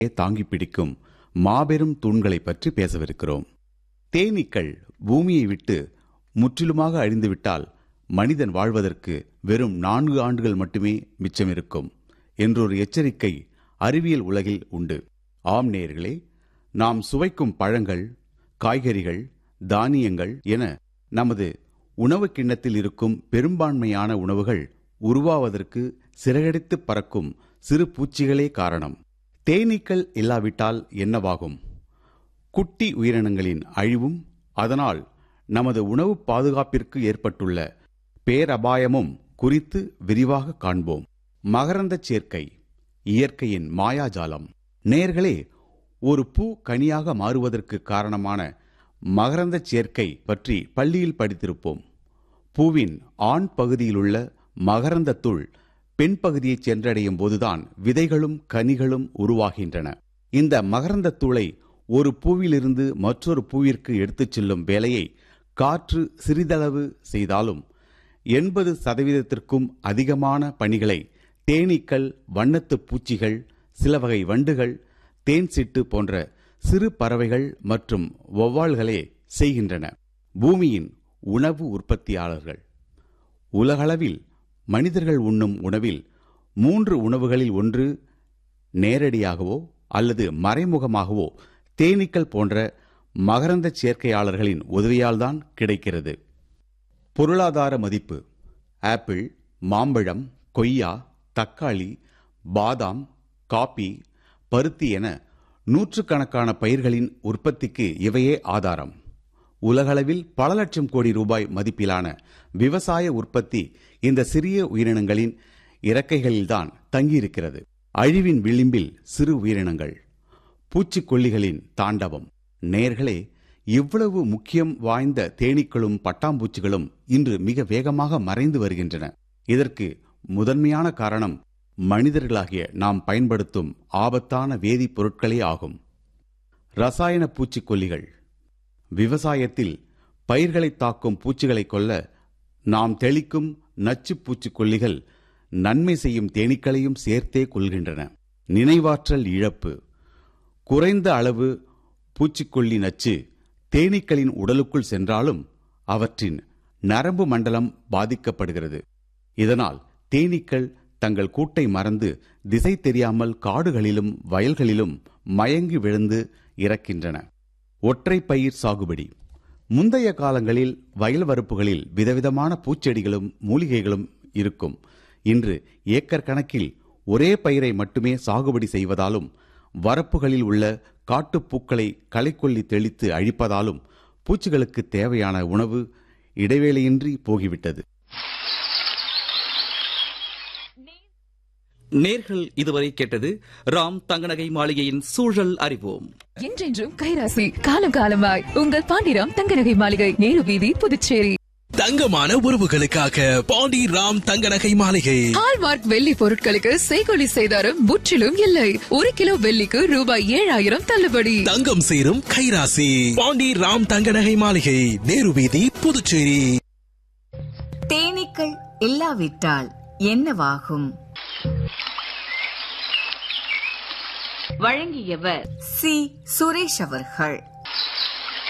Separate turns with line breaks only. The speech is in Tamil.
தாங்கி பிடிக்கும் மாபெரும் தூண்களைப் பற்றி பேசவிருக்கிறோம் தேனீக்கள் பூமியை விட்டு முற்றிலுமாக அழிந்துவிட்டால் மனிதன் வாழ்வதற்கு வெறும் நான்கு ஆண்டுகள் மட்டுமே மிச்சமிருக்கும் என்றொரு எச்சரிக்கை அறிவியல் உலகில் உண்டு ஆம் நேயர்களே நாம் சுவைக்கும் பழங்கள் காய்கறிகள் தானியங்கள் என நமது உணவு கிண்ணத்தில் இருக்கும் பெரும்பான்மையான உணவுகள் உருவாவதற்கு சிறகடித்து பறக்கும் சிறு பூச்சிகளே காரணம் தேனீக்கள் இல்லாவிட்டால் என்னவாகும் குட்டி உயிரினங்களின் அழிவும் அதனால் நமது உணவு பாதுகாப்பிற்கு ஏற்பட்டுள்ள பேரபாயமும் குறித்து விரிவாக காண்போம் மகரந்த சேர்க்கை இயற்கையின் மாயாஜாலம் நேர்களே ஒரு பூ கனியாக மாறுவதற்கு காரணமான மகரந்த சேர்க்கை பற்றி பள்ளியில் படித்திருப்போம் பூவின் ஆண் பகுதியிலுள்ள மகரந்தத்துள் பெண் பகுதியை சென்றடையும் போதுதான் விதைகளும் கனிகளும் உருவாகின்றன இந்த மகரந்தத்தூளை ஒரு பூவிலிருந்து மற்றொரு பூவிற்கு எடுத்துச் செல்லும் வேலையை காற்று சிறிதளவு செய்தாலும் எண்பது சதவீதத்திற்கும் அதிகமான பணிகளை தேனீக்கள் வண்ணத்துப் பூச்சிகள் சில வகை வண்டுகள் தேன் சிட்டு போன்ற சிறு பறவைகள் மற்றும் வௌவால்களே செய்கின்றன பூமியின் உணவு உற்பத்தியாளர்கள் உலகளவில் மனிதர்கள் உண்ணும் உணவில் மூன்று உணவுகளில் ஒன்று நேரடியாகவோ அல்லது மறைமுகமாகவோ தேனீக்கள் போன்ற மகரந்த சேர்க்கையாளர்களின் உதவியால்தான் கிடைக்கிறது பொருளாதார மதிப்பு ஆப்பிள் மாம்பழம் கொய்யா தக்காளி பாதாம் காபி பருத்தி என நூற்றுக்கணக்கான பயிர்களின் உற்பத்திக்கு இவையே ஆதாரம் உலகளவில் பல லட்சம் கோடி ரூபாய் மதிப்பிலான விவசாய உற்பத்தி இந்த சிறிய உயிரினங்களின் இறக்கைகளில்தான் தங்கியிருக்கிறது அழிவின் விளிம்பில் சிறு உயிரினங்கள் பூச்சிக்கொல்லிகளின் தாண்டவம் நேர்களே இவ்வளவு முக்கியம் வாய்ந்த தேனீக்களும் பட்டாம்பூச்சிகளும் இன்று மிக வேகமாக மறைந்து வருகின்றன இதற்கு முதன்மையான காரணம் மனிதர்களாகிய நாம் பயன்படுத்தும் ஆபத்தான வேதிப்பொருட்களே ஆகும் ரசாயன பூச்சிக்கொல்லிகள் விவசாயத்தில் பயிர்களை தாக்கும் பூச்சிகளை கொல்ல நாம் தெளிக்கும் நச்சு பூச்சிக்கொல்லிகள் நன்மை செய்யும் தேனீக்களையும் சேர்த்தே கொள்கின்றன நினைவாற்றல் இழப்பு குறைந்த அளவு பூச்சிக்கொல்லி நச்சு தேனீக்களின் உடலுக்குள் சென்றாலும் அவற்றின் நரம்பு மண்டலம் பாதிக்கப்படுகிறது இதனால் தேனீக்கள் தங்கள் கூட்டை மறந்து திசை தெரியாமல் காடுகளிலும் வயல்களிலும் மயங்கி விழுந்து இறக்கின்றன ஒற்றை பயிர் சாகுபடி முந்தைய காலங்களில் வயல் வரப்புகளில் விதவிதமான பூச்செடிகளும் மூலிகைகளும் இருக்கும் இன்று ஏக்கர் கணக்கில் ஒரே பயிரை மட்டுமே சாகுபடி செய்வதாலும் வரப்புகளில் உள்ள காட்டுப்பூக்களை களைக்கொல்லி தெளித்து அழிப்பதாலும் பூச்சிகளுக்கு தேவையான உணவு இடைவேளையின்றி போகிவிட்டது
நேர்கள் இதுவரை கேட்டது ராம் தங்கநகை மாளிகையின் சூழல் அறிவோம்
என்றென்றும் கைராசி காலம் காலமாய் உங்கள் பாண்டிராம் தங்கநகை மாளிகை நேரு வீதி புதுச்சேரி
தங்கமான உறவுகளுக்காக பாண்டி ராம் தங்க நகை மாளிகை
ஹால்மார்க் வெள்ளி பொருட்களுக்கு செய்கொலி செய்தாரும் முற்றிலும் இல்லை ஒரு கிலோ வெள்ளிக்கு ரூபாய் ஏழாயிரம் தள்ளுபடி
தங்கம் சேரும் கைராசி பாண்டி ராம் தங்க நகை மாளிகை நேரு வீதி புதுச்சேரி
தேனீக்கள் இல்லாவிட்டால் என்னவாகும்
வழங்கியவர்
சி சுரேஷ் அவர்கள்